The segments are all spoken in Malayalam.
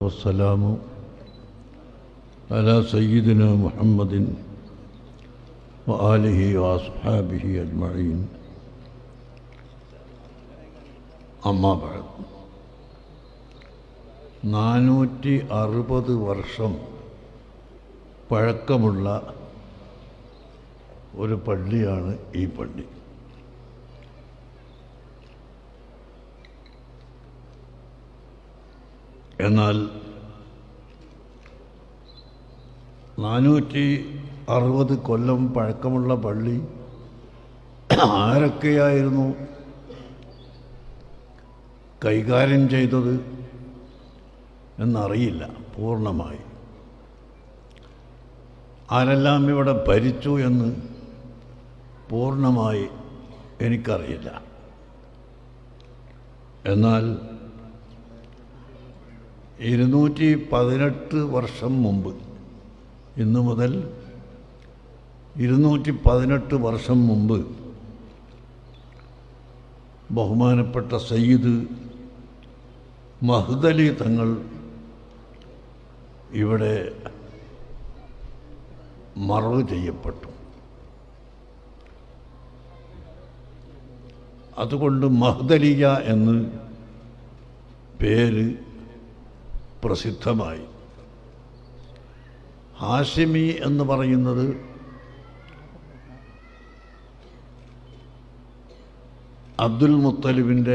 والسلام على سيدنا محمد وآله وأصحابه أجمعين أما بعد നാനൂറ്റി അറുപത് വർഷം പഴക്കമുള്ള ഒരു പള്ളിയാണ് ഈ പള്ളി എന്നാൽ നാനൂറ്റി അറുപത് കൊല്ലം പഴക്കമുള്ള പള്ളി ആരൊക്കെയായിരുന്നു കൈകാര്യം ചെയ്തത് എന്നറിയില്ല പൂർണ്ണമായി ആരെല്ലാം ഇവിടെ ഭരിച്ചു എന്ന് പൂർണ്ണമായി എനിക്കറിയില്ല എന്നാൽ ഇരുന്നൂറ്റി പതിനെട്ട് വർഷം മുമ്പ് ഇന്നു മുതൽ ഇരുന്നൂറ്റി പതിനെട്ട് വർഷം മുമ്പ് ബഹുമാനപ്പെട്ട സയ്യിദ് മഹ്ദലി തങ്ങൾ ഇവിടെ മറവ് ചെയ്യപ്പെട്ടു അതുകൊണ്ട് മഹ്ദലിയ എന്ന് പേര് പ്രസിദ്ധമായി ഹാഷിമി എന്ന് പറയുന്നത് അബ്ദുൽ മുത്തലിബിൻ്റെ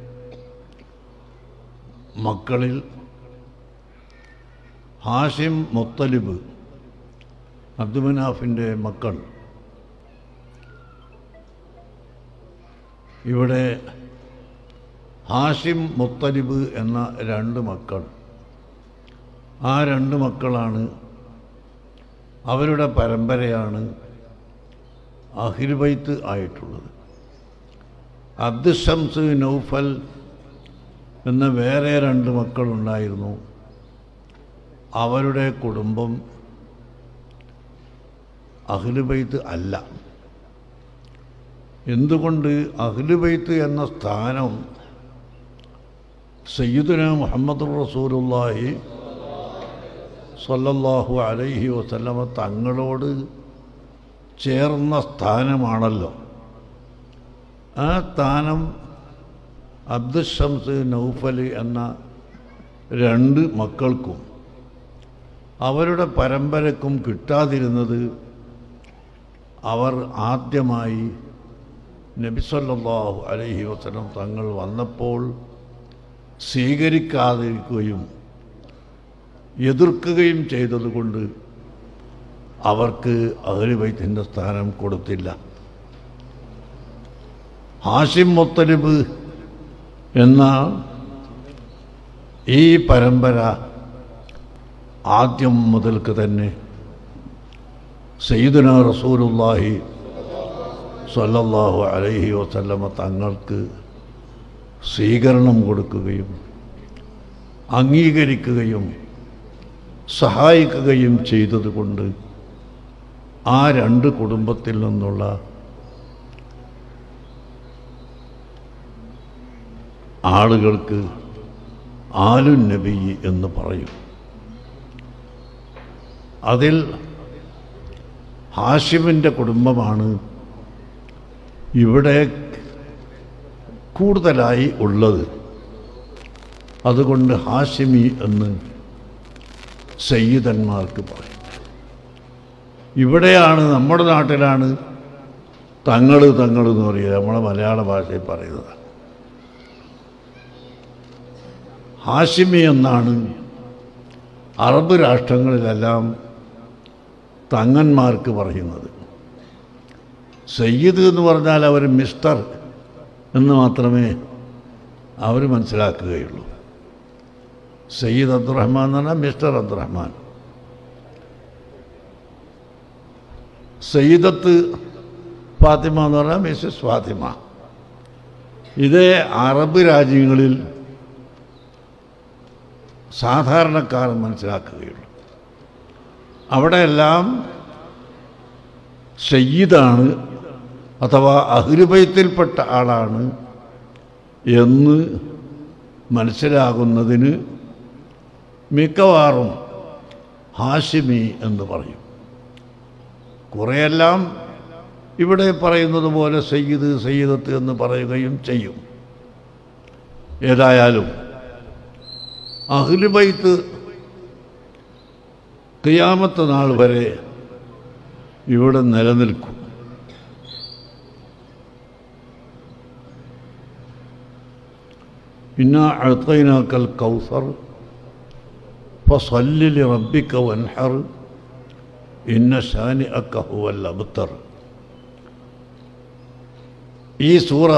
മക്കളിൽ ഹാഷിം മുത്തലിബ് അബ്ദുമനാഫിൻ്റെ മക്കൾ ഇവിടെ ഹാഷിം മുത്തലിബ് എന്ന രണ്ട് മക്കൾ ആ രണ്ട് മക്കളാണ് അവരുടെ പരമ്പരയാണ് അഹിർബൈത്ത് ആയിട്ടുള്ളത് അബ്ദുഷംസ് നൗഫൽ എന്ന വേറെ രണ്ട് മക്കളുണ്ടായിരുന്നു അവരുടെ കുടുംബം അഹ്ലുബൈത്ത് അല്ല എന്തുകൊണ്ട് അഹ്ലുബൈത്ത് എന്ന സ്ഥാനം സയ്യിദുന മുഹമ്മദ് റസൂലുള്ളാഹി സല്ലല്ലാഹു അലൈഹി വസല്ലമ തങ്ങളോട് ചേർന്ന സ്ഥാനമാണല്ലോ ആ സ്ഥാനം അബ്ദുഷംസ് നൗഫൽ എന്ന രണ്ട് മക്കൾക്കും അവരുടെ പരമ്പരക്കും കിട്ടാതിരുന്നത് അവർ ആദ്യമായി നബിസല്ലാഹു അലൈഹി വസല്ലം തങ്ങൾ വന്നപ്പോൾ സ്വീകരിക്കാതിരിക്കുകയും എതിർക്കുകയും ചെയ്തതുകൊണ്ട് അവർക്ക് അഹ്ലുബൈത്തിൻ്റെ സ്ഥാനം കൊടുത്തില്ല ഹാഷിം മുത്തലിബ് എന്ന ഈ പരമ്പര ആദ്യം മുതൽക്ക് തന്നെ സയ്യിദുന റസൂലുല്ലാഹി സല്ലല്ലാഹു അലൈഹി വസല്ലമ തങ്ങൾക്ക് സ്വീകരണം കൊടുക്കുകയും അംഗീകരിക്കുകയും സഹായിക്കുകയും ചെയ്തതുകൊണ്ട് ആ രണ്ട് കുടുംബത്തിൽ നിന്നുള്ള ആളുകൾക്ക് ആലു നബി എന്ന് പറയും അതിൽ ഹാഷിമിൻ്റെ കുടുംബമാണ് ഇവിടെ കൂടുതലായി ഉള്ളത് അതുകൊണ്ട് ഹാഷിമി എന്ന് സയ്യിദന്മാർക്ക് പറയും ഇവിടെയാണ് നമ്മുടെ നാട്ടിലാണ് തങ്ങൾ തങ്ങൾ എന്ന് പറയുക നമ്മളെ മലയാള ഭാഷയിൽ പറയുന്നത് ഹാഷിമി എന്നാണ് അറബ് രാഷ്ട്രങ്ങളിലെല്ലാം തങ്ങന്മാർക്ക് പറയുന്നത് സയ്യിദ് എന്ന് പറഞ്ഞാൽ അവർ മിസ്റ്റർ എന്ന് മാത്രമേ അവർ മനസ്സിലാക്കുകയുള്ളൂ സയ്യിദ് അബ്ദുറഹ്മാൻ എന്ന് പറഞ്ഞാൽ മിസ്റ്റർ അബ്ദുറഹ്മാൻ സയ്യിദത്ത് ഫാത്തിമ എന്ന് പറഞ്ഞാൽ മിസ്സസ് ഫാത്തിമ ഇത് അറബ് രാജ്യങ്ങളിൽ സാധാരണക്കാർ മനസ്സിലാക്കുകയുള്ളൂ അവിടെയെല്ലാം സയ്യിദാണ് അഥവാ അഹ്ലുബൈത്തിൽപ്പെട്ട ആളാണ് എന്ന് മനസ്സിലാകുന്നതിന് മിക്കവാറും ഹാഷിമി എന്ന് പറയും കുറേയെല്ലാം ഇവിടെ പറയുന്നത് പോലെ സയ്യിദ് സയ്യിദത്ത് എന്ന് പറയുകയും ചെയ്യും ഏതായാലും അഹ്ലുബൈത്ത് കിയാമത്ത് നാൾ വരെ ഇവിടെ നിലനിൽക്കും ഇന്ന അഴുത്തൈനാക്കൽ കൗസർ ഫസല്ലി റബ്ബിക്ക വൻഹർ ഇന്ന ഷാനി അക്ക ഹുവൽ അബ്തർ ഈ സൂറ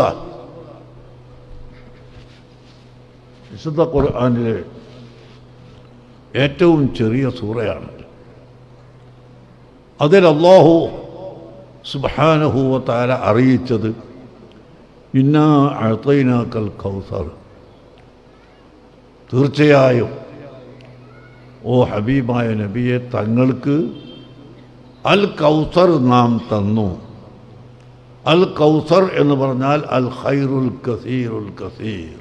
വിശുദ്ധ ഖുർആാനിലെ ഏറ്റവും ചെറിയ സൂറയാണ് അതിൽ അള്ളാഹു സുബാനഹുവ താര അറിയിച്ചത് ഇന്നാ അഴത്തൈനാക്കൽ കൗസർ തീർച്ചയായും ഓ ഹബീബായ നബിയെ തങ്ങൾക്ക് അൽ കൗസർ നാം തന്നു അൽ കൗസർ എന്ന് പറഞ്ഞാൽ അൽ ഖൈറുൽ കസീറുൽ കസീർ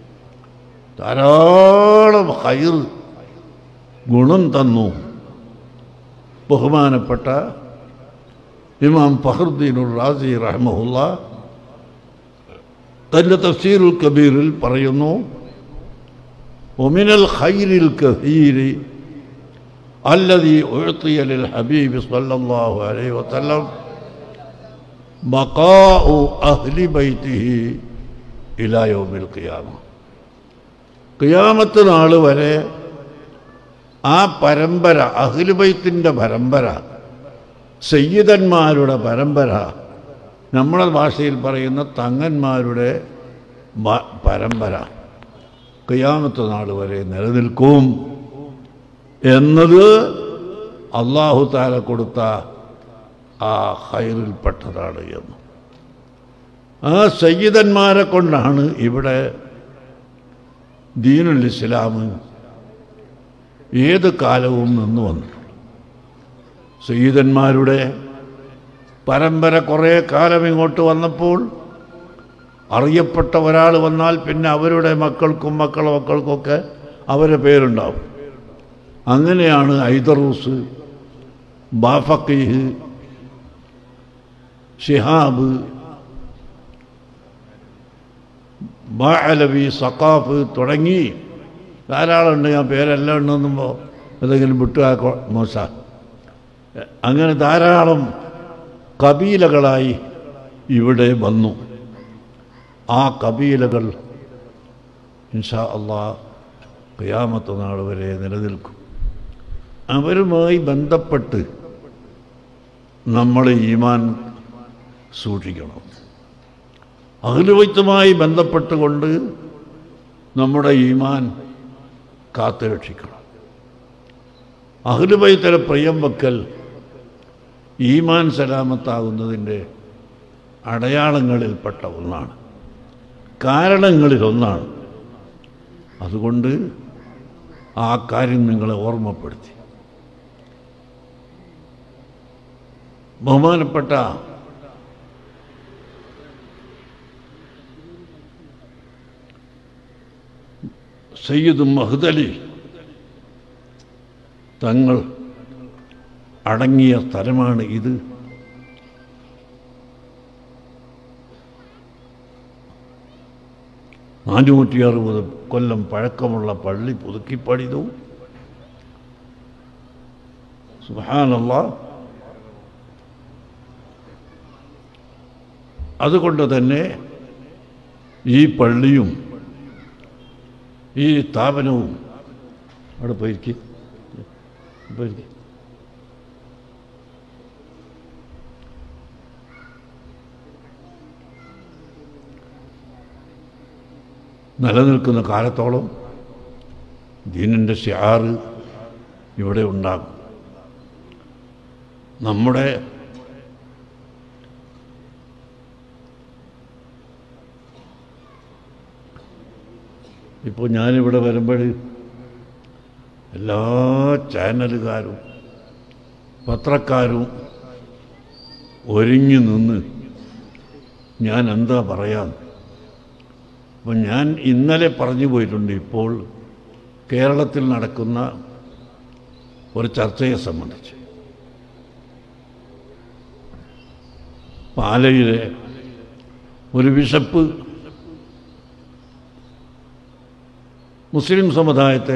ധാരാളം ഹൈർ ഗുണം തന്നു ബഹുമാനപ്പെട്ട ഇമാം ഫഹറുദ്ദീനുൽ റാസി റഹ്മഹുല്ല തൻ്റെ തഫ്സീറുൽ കബീറിൽ പറയുന്നു ഒമിനൽ ഖൈരിൽ കസീരി الذي أعطي للحبيب صلى الله عليه وسلم بقاء أهل بيته إلى يوم القيامة ഖിയാമത്ത് നാൾ വരെ ആ പരമ്പര അഖിലുബൈത്തിൻ്റെ പരമ്പര സയ്യിദന്മാരുടെ പരമ്പര നമ്മുടെ ഭാഷയിൽ പറയുന്ന തങ്ങന്മാരുടെ ബ- പരമ്പര ഖിയാമത്ത് നാൾ വരെ നിലനിൽക്കും എന്നത് അള്ളാഹു താല കൊടുത്ത ആ ഹൈറിൽപ്പെട്ടതാണ് എന്ന് ആ സയ്യിദന്മാരെ കൊണ്ടാണ് ഇവിടെ ദീനുൽ ഇസ്ലാം ഏത് കാലവും നിന്ന് വന്നിട്ടുണ്ട് സയ്യിദന്മാരുടെ പരമ്പര കുറേ കാലം ഇങ്ങോട്ട് വന്നപ്പോൾ അറിയപ്പെട്ട ഒരാൾ വന്നാൽ പിന്നെ അവരുടെ മക്കൾക്കും മക്കളെ മക്കൾക്കൊക്കെ അവരുടെ പേരുണ്ടാവും അങ്ങനെയാണ് ഐദറൂസ് ബാഫക്കീഹ് ഷിഹാബ് ബാഅലവി സഖാഫ് തുടങ്ങി ധാരാളം ഉണ്ട് ഞാൻ പേരെല്ലാം ഉണ്ടെന്നുമ്പോൾ എന്തെങ്കിലും വിട്ടുകാക്കോ മോശ അങ്ങനെ ധാരാളം കബീലകളായി ഇവിടെ വന്നു ആ കബീലകൾ ഇൻഷാ അള്ളാ ഖിയാമത്ത് നാൾ വരെ നിലനിൽക്കും അവരുമായി ബന്ധപ്പെട്ട് നമ്മൾ ഈമാൻ സൂക്ഷിക്കണം അഖിലുവൈത്തുമായി ബന്ധപ്പെട്ടുകൊണ്ട് നമ്മുടെ ഈമാൻ കാത്തുരക്ഷിക്കണം അഖിലുബൈത്തല പ്രിയം വെക്കൽ ഈമാൻ സലാമത്താകുന്നതിൻ്റെ അടയാളങ്ങളിൽപ്പെട്ട ഒന്നാണ് കാരണങ്ങളിൽ ഒന്നാണ് അതുകൊണ്ട് ആ കാര്യം നിങ്ങളെ ഓർമ്മപ്പെടുത്തി ബഹുമാനപ്പെട്ട സയ്യിദ് മഹ്ദലി തങ്ങൾ അടങ്ങിയ സ്ഥലമാണ് ഇത് നാനൂറ്റി അറുപത് കൊല്ലം പഴക്കമുള്ള പള്ളി പുതുക്കി പണിതു സുഹാനല്ല അതുകൊണ്ട് തന്നെ ഈ പള്ളിയും ഈ സ്ഥാപനവും അവിടെ പോയിരിക്കും പോയിരിക്കും നിലനിൽക്കുന്ന കാലത്തോളം ദീനിൻ്റെ ഷിയാറ് ഇവിടെ ഉണ്ടാകും നമ്മുടെ ഇപ്പോൾ ഞാനിവിടെ വരുമ്പോൾ എല്ലാ ചാനലുകാരും പത്രക്കാരും ഒരുങ്ങി നിന്ന് ഞാൻ എന്താ പറയാൻ അപ്പം ഞാൻ ഇന്നലെ പറഞ്ഞു പോയിട്ടുണ്ട് ഇപ്പോൾ കേരളത്തിൽ നടക്കുന്ന ഒരു ചർച്ചയെ സംബന്ധിച്ച് പാലയിലെ ഒരു ബിഷപ്പ് മുസ്ലിം സമുദായത്തെ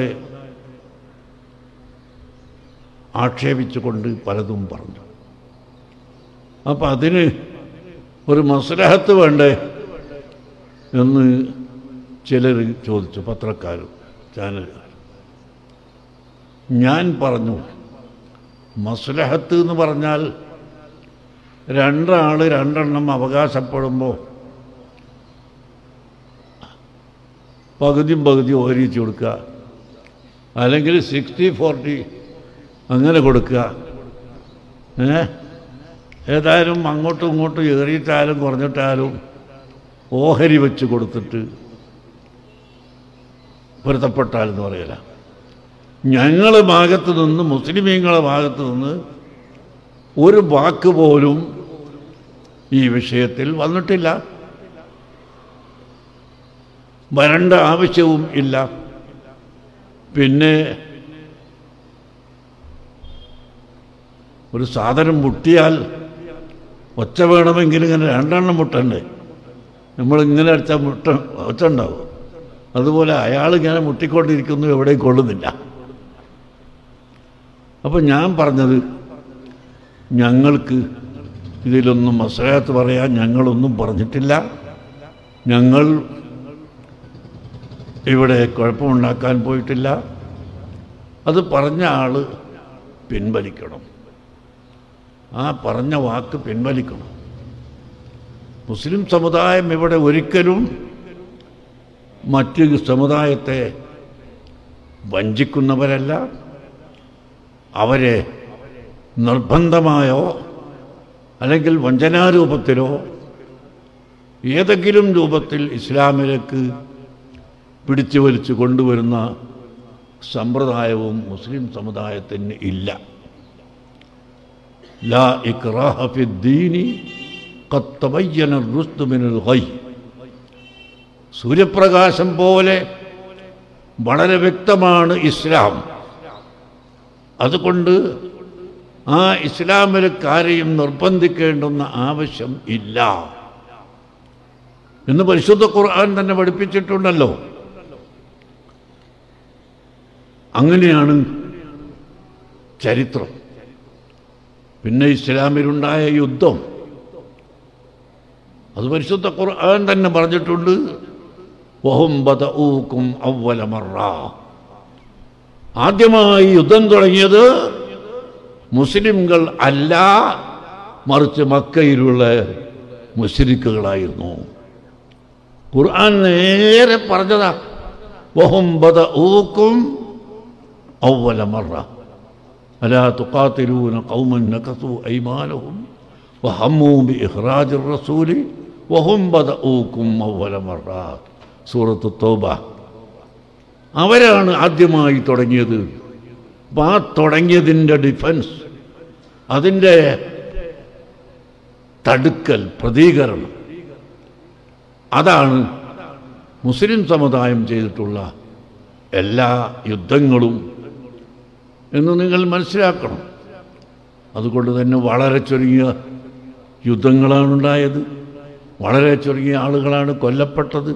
ആക്ഷേപിച്ചുകൊണ്ട് പലതും പറഞ്ഞു അപ്പം അതിന് ഒരു മസ്ലഹത്ത് വേണ്ടേ എന്ന് ചിലർ ചോദിച്ചു പത്രക്കാരും ചാനലുകാരും ഞാൻ പറഞ്ഞു മസ്ലഹത്ത് എന്ന് പറഞ്ഞാൽ രണ്ടാൾ രണ്ടെണ്ണം അവകാശപ്പെടുമ്പോൾ പകുതിയും പകുതിയും ഓരിച്ച് കൊടുക്കുക അല്ലെങ്കിൽ സിക്സ്റ്റി ഫോർട്ടി അങ്ങനെ കൊടുക്കുക ഏ ഏതായാലും അങ്ങോട്ടും ഇങ്ങോട്ടും ഏറിയിട്ടാലും കുറഞ്ഞിട്ടാലും ഓഹരി വെച്ച് കൊടുത്തിട്ട് പൊരുത്തപ്പെട്ടാലെന്ന് പറയില്ല ഞങ്ങളെ ഭാഗത്ത് നിന്ന് മുസ്ലിമീങ്ങളെ ഭാഗത്ത് നിന്ന് ഒരു വാക്ക് പോലും ഈ വിഷയത്തിൽ വന്നിട്ടില്ല വരേണ്ട ആവശ്യവും ഇല്ല പിന്നെ ഒരു സാധനം മുട്ടിയാൽ ഒച്ച വേണമെങ്കിൽ ഇങ്ങനെ രണ്ടെണ്ണം മുട്ടണ്ടേ നമ്മളിങ്ങനെ അടിച്ചാൽ മുട്ട ഒച്ച ഉണ്ടാവും അതുപോലെ അയാൾ ഇങ്ങനെ മുട്ടിക്കൊണ്ടിരിക്കുന്നു എവിടെയും കൊള്ളുന്നില്ല അപ്പം ഞാൻ പറഞ്ഞത് ഞങ്ങൾക്ക് ഇതിലൊന്നും മസലത്ത് പറയാൻ ഞങ്ങളൊന്നും പറഞ്ഞിട്ടില്ല ഞങ്ങൾ ഇവിടെ കുഴപ്പമുണ്ടാക്കാൻ പോയിട്ടില്ല അത് പറഞ്ഞ ആൾ പിൻവലിക്കണം ആ പറഞ്ഞ വാക്ക് പിൻവലിക്കണം മുസ്ലിം സമുദായം ഇവിടെ ഒരിക്കലും മറ്റ് സമുദായത്തെ വഞ്ചിക്കുന്നവരല്ല അവരെ നിർബന്ധമായോ അല്ലെങ്കിൽ വഞ്ചനാരൂപത്തിലോ ഏതെങ്കിലും രൂപത്തിൽ ഇസ്ലാമിലേക്ക് പിടിച്ചു വലിച്ചു കൊണ്ടുവരുന്ന സമ്പ്രദായവും മുസ്ലിം സമുദായത്തിന് ഇല്ല ലാ ഇക്റാഹ ഫിദ്ദീനി ഖദ് തബയ്യന റുസ്ദു മിനൽ ഗയ് സൂര്യപ്രകാശം പോലെ വളരെ വ്യക്തമാണ് ഇസ്ലാം അതുകൊണ്ട് ആ ഇസ്ലാമിലേക്ക് ആരെയും നിർബന്ധിക്കേണ്ടുന്ന ആവശ്യം ഇല്ല എന്ന് പരിശുദ്ധ ഖുർആൻ തന്നെ പഠിപ്പിച്ചിട്ടുണ്ടല്ലോ അങ്ങനെയാണ് ചരിത്രം പിന്നെ ഇസ്ലാമിലുണ്ടായ യുദ്ധം അത് പരിശുദ്ധ ഖുർആൻ തന്നെ പറഞ്ഞിട്ടുണ്ട് വഹും ബദഊക്കും അവ്വല മറ ആദ്യമായി യുദ്ധം തുടങ്ങിയത് മുസ്ലിംകൾ അല്ല മറിച്ച് മക്കയിലുള്ള മുസ്ലിക്കുകളായിരുന്നു ഖുർആൻ നേരെ പറഞ്ഞതാ വഹും ബദഊക്കും അവ്വല മറ ألا تقاتلون قوما نكثوا أيمانهم وهموا بإخراج الرسول وهم بدؤوكم أول مرة سورة التوبة അവരാണ് ആദ്യമായി തുടങ്ങിയത് അപ്പം ആ തുടങ്ങിയതിൻ്റെ ഡിഫൻസ് അതിൻ്റെ തടുക്കൽ പ്രതികരണം അതാണ് മുസ്ലിം സമുദായം ചെയ്തിട്ടുള്ള എല്ലാ യുദ്ധങ്ങളും എന്ന് നിങ്ങൾ മനസ്സിലാക്കണം അതുകൊണ്ട് തന്നെ വളരെ ചുരുങ്ങിയ യുദ്ധങ്ങളാണ് ഉണ്ടായത് വളരെ ചുരുങ്ങിയ ആളുകളാണ് കൊല്ലപ്പെട്ടത്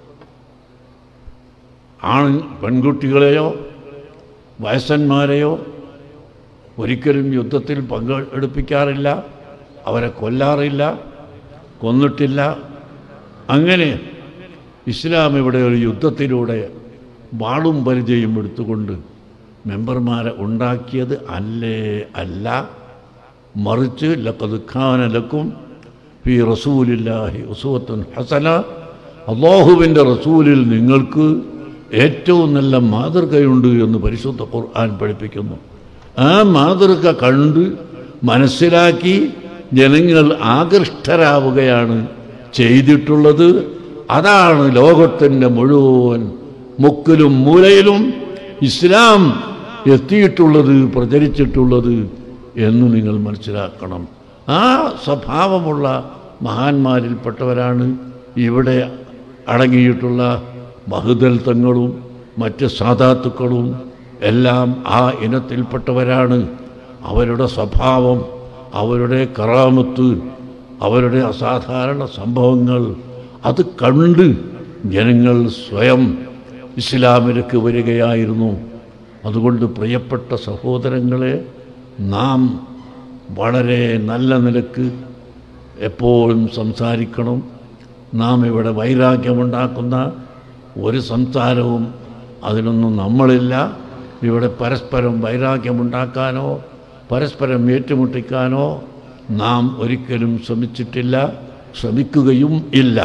ആണ് പെൺകുട്ടികളെയോ വയസ്സന്മാരെയോ ഒരിക്കലും യുദ്ധത്തിൽ പങ്കെടുപ്പിക്കാറില്ല അവരെ കൊല്ലാറില്ല കൊന്നിട്ടില്ല അങ്ങനെ ഇസ്ലാം ഇവിടെ ഒരു യുദ്ധത്തിലൂടെ വാളും പരിചയം എടുത്തുകൊണ്ട് മെമ്പർമാരെ ഉണ്ടാക്കിയത് അല്ലേ അല്ല മറിച്ച് ലക്കത് ഖാനലക്കും ഫി റസൂലില്ലാഹി ഉസുവത്തുൻ ഹസന അള്ളാഹുവിൻ്റെ റസൂലിൽ നിങ്ങൾക്ക് ഏറ്റവും നല്ല മാതൃകയുണ്ട് എന്ന് പരിശുദ്ധ ഖുർആൻ പഠിപ്പിക്കുന്നു ആ മാതൃക കണ്ട് മനസ്സിലാക്കി ജനങ്ങൾ ആകൃഷ്ടരാവുകയാണ് ചെയ്തിട്ടുള്ളത് അതാണ് ലോകത്തിൻ്റെ മുഴുവൻ മുക്കിലും മൂലയിലും ഇസ്ലാം എത്തിയിട്ടുള്ളത് പ്രചരിച്ചിട്ടുള്ളത് എന്ന് നിങ്ങൾ മനസ്സിലാക്കണം ആ സ്വഭാവമുള്ള മഹാന്മാരിൽപ്പെട്ടവരാണ് ഇവിടെ അടങ്ങിയിട്ടുള്ള ബഹുദൽ തങ്ങളും മറ്റ് സാധാത്തുക്കളും എല്ലാം ആ ഇനത്തിൽപ്പെട്ടവരാണ് അവരുടെ സ്വഭാവം അവരുടെ കറാമത്ത് അവരുടെ അസാധാരണ സംഭവങ്ങൾ അത് കണ്ട് ജനങ്ങൾ സ്വയം ഇസ്ലാമിലേക്ക് വരികയായിരുന്നു അതുകൊണ്ട് പ്രിയപ്പെട്ട സഹോദരങ്ങളെ നാം വളരെ നല്ല നിലക്ക് എപ്പോഴും സംസാരിക്കണം നാം ഇവിടെ വൈരാഗ്യമുണ്ടാക്കുന്ന ഒരു സംസാരവും അതിനൊന്നും നമ്മളില്ല ഇവിടെ പരസ്പരം വൈരാഗ്യമുണ്ടാക്കാനോ പരസ്പരം ഏറ്റുമുട്ടിക്കാനോ നാം ഒരിക്കലും ശ്രമിച്ചിട്ടില്ല ശ്രമിക്കുകയും ഇല്ല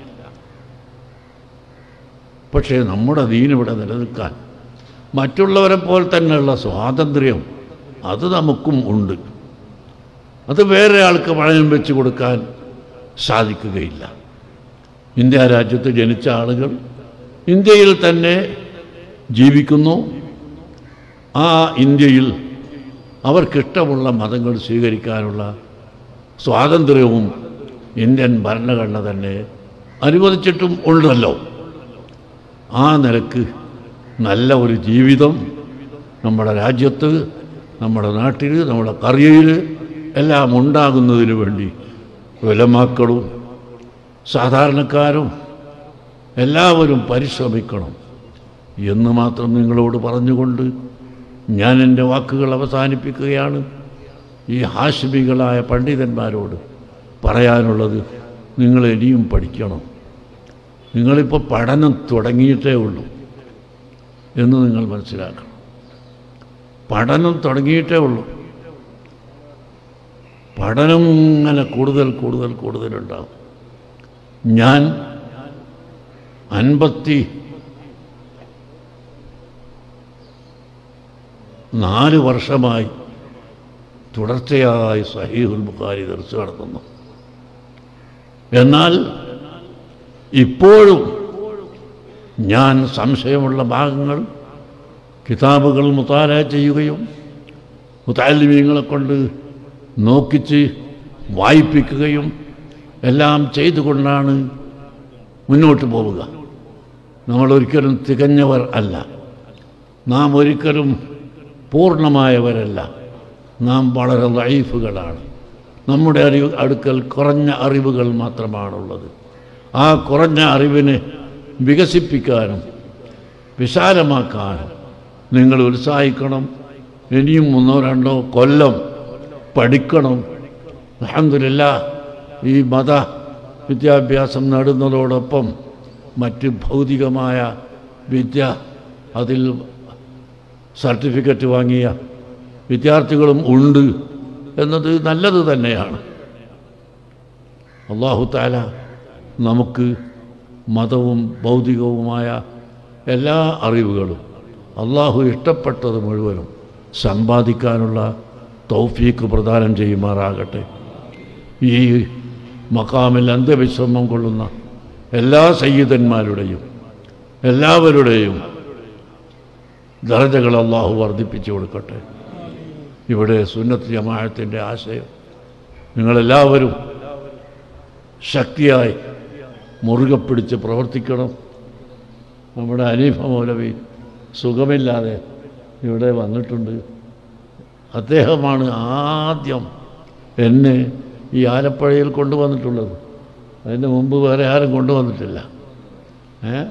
പക്ഷേ നമ്മുടെ ദീനിവിടെ നിലനിൽക്കാൻ മറ്റുള്ളവരെ പോലെ തന്നെയുള്ള സ്വാതന്ത്ര്യം അത് നമുക്കും ഉണ്ട് അത് വേറെ ആൾക്ക് പണയം വെച്ച് കൊടുക്കാൻ സാധിക്കുകയില്ല ഇന്ത്യ രാജ്യത്ത് ജനിച്ച ആളുകൾ ഇന്ത്യയിൽ തന്നെ ജീവിക്കുന്നു ആ ഇന്ത്യയിൽ അവർക്കിഷ്ടമുള്ള മതങ്ങൾ സ്വീകരിക്കാനുള്ള സ്വാതന്ത്ര്യവും ഇന്ത്യൻ ഭരണഘടന തന്നെ അനുവദിച്ചിട്ടും ഉണ്ടല്ലോ ആ നിലക്ക് നല്ല ഒരു ജീവിതം നമ്മുടെ രാജ്യത്ത് നമ്മുടെ നാട്ടിൽ നമ്മുടെ കറിയയിൽ എല്ലാം ഉണ്ടാകുന്നതിന് വേണ്ടി വിലമാക്കളും സാധാരണക്കാരും എല്ലാവരും പരിശ്രമിക്കണം എന്ന് മാത്രം നിങ്ങളോട് പറഞ്ഞുകൊണ്ട് ഞാൻ എൻ്റെ വാക്കുകൾ അവസാനിപ്പിക്കുകയാണ് ഈ ഹാഷിമികളായ പണ്ഡിതന്മാരോട് പറയാനുള്ളത് നിങ്ങൾ ഇനിയും പഠിക്കണം നിങ്ങളിപ്പോൾ പഠനം തുടങ്ങിയിട്ടേ ഉള്ളൂ എന്ന് നിങ്ങൾ മനസ്സിലാക്കണം പഠനം തുടങ്ങിയിട്ടേ ഉള്ളൂ പഠനം ഇങ്ങനെ കൂടുതൽ കൂടുതൽ കൂടുതലുണ്ടാവും ഞാൻ അൻപത്തി നാല് വർഷമായി തുടർച്ചയായി സഹീഹുൽ ബുഖാരി ദർശ നടത്തുന്നു എന്നാൽ ഇപ്പോഴും ഞാൻ സംശയമുള്ള ഭാഗങ്ങൾ കിതാബുകൾ മുത്താല ചെയ്യുകയും മുത്താലിമീങ്ങളെ കൊണ്ട് നോക്കിച്ച് വായിപ്പിക്കുകയും എല്ലാം ചെയ്തുകൊണ്ടാണ് മുന്നോട്ട് പോവുക നമ്മളൊരിക്കലും തികഞ്ഞവർ അല്ല നാം ഒരിക്കലും പൂർണ്ണമായവരല്ല നാം വളരെ ലൈഫുകളാണ് നമ്മുടെ അറിവ് അടുക്കൽ കുറഞ്ഞ അറിവുകൾ മാത്രമാണുള്ളത് ആ കുറഞ്ഞ അറിവിനെ വികസിപ്പിക്കാനും വിശാലമാക്കാനും നിങ്ങൾ ഉത്സാഹിക്കണം ഇനിയും ഒന്നോ രണ്ടോ കൊല്ലം പഠിക്കണം അഹമ്മദില്ല ഈ മത വിദ്യാഭ്യാസം നേടുന്നതോടൊപ്പം മറ്റ് ഭൗതികമായ വിദ്യ അതിൽ സർട്ടിഫിക്കറ്റ് വാങ്ങിയ വിദ്യാർത്ഥികളും ഉണ്ട് എന്നത് നല്ലത് തന്നെയാണ് അള്ളാഹു താല നമുക്ക് മതവും ഭൗതികവുമായ എല്ലാ അറിവുകളും അള്ളാഹു ഇഷ്ടപ്പെട്ടത് മുഴുവനും സമ്പാദിക്കാനുള്ള തൗഫീക്ക് പ്രദാനം ചെയ്യുമാറാകട്ടെ ഈ മക്കാമിൽ അന്ത്യവിശ്രമം കൊള്ളുന്ന എല്ലാ സയ്യിദന്മാരുടെയും എല്ലാവരുടെയും ദർജകൾ അള്ളാഹു വർദ്ധിപ്പിച്ചു കൊടുക്കട്ടെ ഇവിടെ സുന്നത്ത് ജമാഅത്തിൻ്റെ ആശയം നിങ്ങളെല്ലാവരും ശക്തിയായി മുറുകെ പിടിച്ച് പ്രവർത്തിക്കണം നമ്മുടെ അനീഫ മൗലവി സുഖമില്ലാതെ ഇവിടെ വന്നിട്ടുണ്ട് അദ്ദേഹമാണ് ആദ്യം എന്നെ ഈ ആലപ്പുഴയിൽ കൊണ്ടുവന്നിട്ടുള്ളത് അതിന് മുമ്പ് വേറെ ആരും കൊണ്ടുവന്നിട്ടില്ല ഏ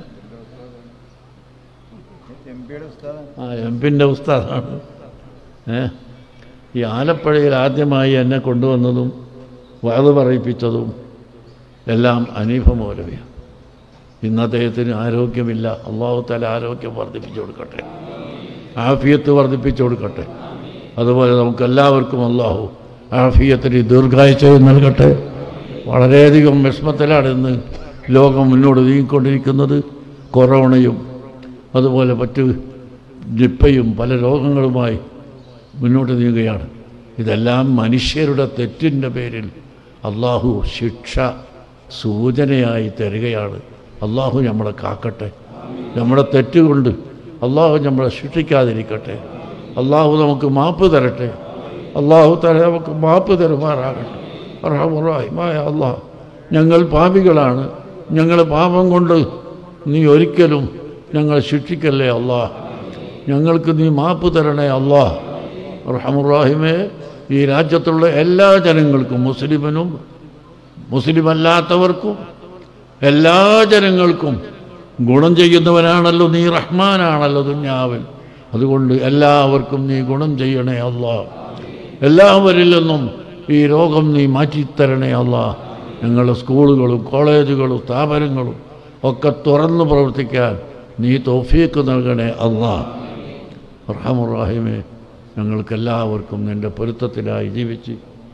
ആ എം പിൻ്റെ ഉസ്താദാണ് ഏ ഈ ആലപ്പുഴയിൽ ആദ്യമായി എന്നെ കൊണ്ടുവന്നതും വയത് പറയിപ്പിച്ചതും എല്ലാം അനീഫ മൗലവിയാണ് ഇന്ന് അദ്ദേഹത്തിന് ആരോഗ്യമില്ല അള്ളാഹു തല ആരോഗ്യം വർദ്ധിപ്പിച്ചു കൊടുക്കട്ടെ ആഫിയത്ത് വർദ്ധിപ്പിച്ചു കൊടുക്കട്ടെ അതുപോലെ നമുക്കെല്ലാവർക്കും അള്ളാഹു ആഫിയത്തിന് ദീർഘായുസ് നൽകട്ടെ വളരെയധികം വിഷമത്തിലാണ് ഇന്ന് ലോകം മുന്നോട്ട് നീങ്ങിക്കൊണ്ടിരിക്കുന്നത് കൊറോണയും അതുപോലെ മറ്റ് നിപ്പയും പല രോഗങ്ങളുമായി മുന്നോട്ട് നീങ്ങുകയാണ് ഇതെല്ലാം മനുഷ്യരുടെ തെറ്റിൻ്റെ പേരിൽ അള്ളാഹു ശിക്ഷ സൂചനയായി തരികയാണ് അള്ളാഹു നമ്മളെ കാക്കട്ടെ നമ്മുടെ തെറ്റുകൊണ്ട് അള്ളാഹു നമ്മളെ ശിക്ഷിക്കാതിരിക്കട്ടെ അള്ളാഹു നമുക്ക് മാപ്പ് തരട്ടെ അള്ളാഹു തല നമുക്ക് മാപ്പ് തരുമാറാകട്ടെ റഹമുറാഹിമായ അള്ളാഹ് ഞങ്ങൾ പാപികളാണ് ഞങ്ങൾ പാപം കൊണ്ട് നീ ഒരിക്കലും ഞങ്ങളെ ശിക്ഷിക്കല്ലേ അല്ലാ ഞങ്ങൾക്ക് നീ മാപ്പ് തരണേ അല്ലാ റഹമുറാഹിമേ ഈ രാജ്യത്തുള്ള എല്ലാ ജനങ്ങൾക്കും മുസ്ലിമിനും മുസ്ലിമല്ലാത്തവർക്കും എല്ലാ ജനങ്ങൾക്കും ഗുണം ചെയ്യുന്നവനാണല്ലോ നീ റഹ്മാനാണല്ലോ ദുന്യാവിൽ അതുകൊണ്ട് എല്ലാവർക്കും നീ ഗുണം ചെയ്യണേ അല്ലാ എല്ലാവരിൽ നിന്നും ഈ രോഗം നീ മാറ്റിത്തരണേ അല്ലാ ഞങ്ങളുടെ സ്കൂളുകളും കോളേജുകളും സ്ഥാപനങ്ങളും ഒക്കെ തുറന്നു പ്രവർത്തിക്കാൻ നീ തോഫീക്ക് നൽകണേ അല്ലാ റഹമുറാഹിമേ ഞങ്ങൾക്കെല്ലാവർക്കും നിൻ്റെ പൊരുത്തത്തിലായി ജീവിച്ച്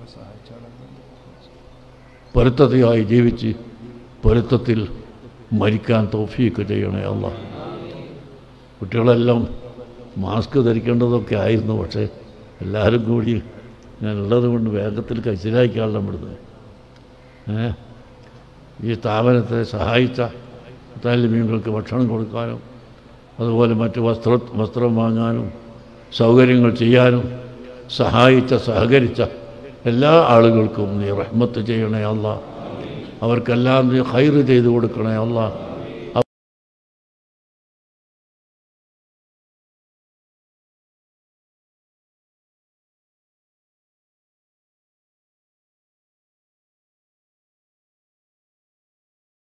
പൊരുത്തത്തിലായി ജീവിച്ച് പൊരുത്തത്തിൽ മരിക്കാൻ തോഫീക്ക് ചെയ്യണേ അല്ല കുട്ടികളെല്ലാം മാസ്ക് ധരിക്കേണ്ടതൊക്കെ ആയിരുന്നു പക്ഷേ എല്ലാവരും കൂടി ഞാനുള്ളത് കൊണ്ട് വേഗത്തിൽ കച്ചിലാക്കിയാളെ വിടുന്നത് ഏ ഈ സ്ഥാപനത്തെ സഹായിച്ച താലിമീങ്ങൾക്ക് ഭക്ഷണം കൊടുക്കാനും അതുപോലെ മറ്റ് വസ്ത്ര വസ്ത്രം വാങ്ങാനും സൗകര്യങ്ങൾ ചെയ്യാനും സഹായിച്ച സഹകരിച്ച എല്ലാ ആളുകൾക്കും നീ റഹ്മത്ത് ചെയ്യണേ അല്ല അവർക്കെല്ലാം നീ ഹൈറ് ചെയ്തു കൊടുക്കണേ അല്ല